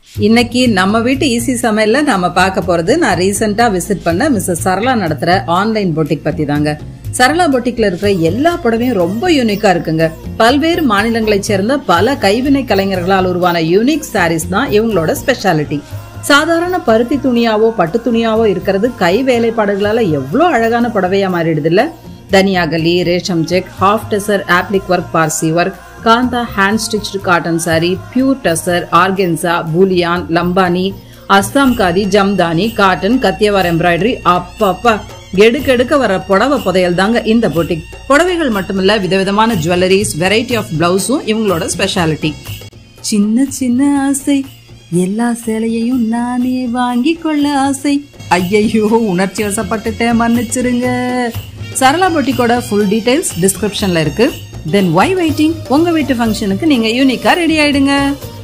இன்னைக்கு நம்ம வீட்டு ஈஸி சமையல்ல நாம பார்க்க போறது நான் ரீசெண்டா விசிட் பண்ண மிஸ்ஸஸ் சரளா நடத்துற ஆன்லைன் பொட்டிக் பத்தி தாங்க சரளா பொட்டிக்ல இருக்கிற எல்லா புடவையும் ரொம்ப யூனிக்கா இருக்குங்க பல்வேறு மாநிலங்களைச் சேர்ந்த பல கைவினை கலைஞர்களால் உருவான யூனிக் சாரீஸ் தான் இவங்களோட ஸ்பெஷாலிட்டி சாதாரண பருத்தி துணியாவோ பட்டு துணியாவோ இருக்கிறது கை வேலைப்பாடுகளால எவ்வளோ அழகான புடவையா மாறிடுது இல்ல தனியாகலி ரேஷம் check half tussar applique work Parsi work kantha hand stitched cotton sari pure tussar organza பூலியான் லம்பானி அஸ்தாம் காதி ஜம்தானி காட்டன் கத்தியவார் எம்ப்ராய்டரி அப்பப்பா எடுக்கெடுக்க வர புடவை புதையல் தாங்க இந்த பொட்டிக் புடவைகள் மட்டுமல்ல விதவிதமான ஜுவல்லரிஸ் வெரைட்டி ஆஃப் பிளவுஸும் இவங்களோட ஸ்பெஷாலிட்டி சின்ன சின்ன ஆசை எல்லா சேலையையும் நானே வாங்கி கொள்ள ஆசை ஐயையோ உணர்ச்சி வசப்பட்டுட்டேன் மன்னிச்சிருங்க சரளா பொட்டிக்கோட ஃபுல் டீடைல்ஸ் டிஸ்கிரிப்ஷன்ல இருக்கு தென் ஒய் வெயிட்டிங் உங்க வீட்டு ஃபங்க்ஷனுக்கு நீங்க யூனிக்கா ரெடி ஆயிடுங்க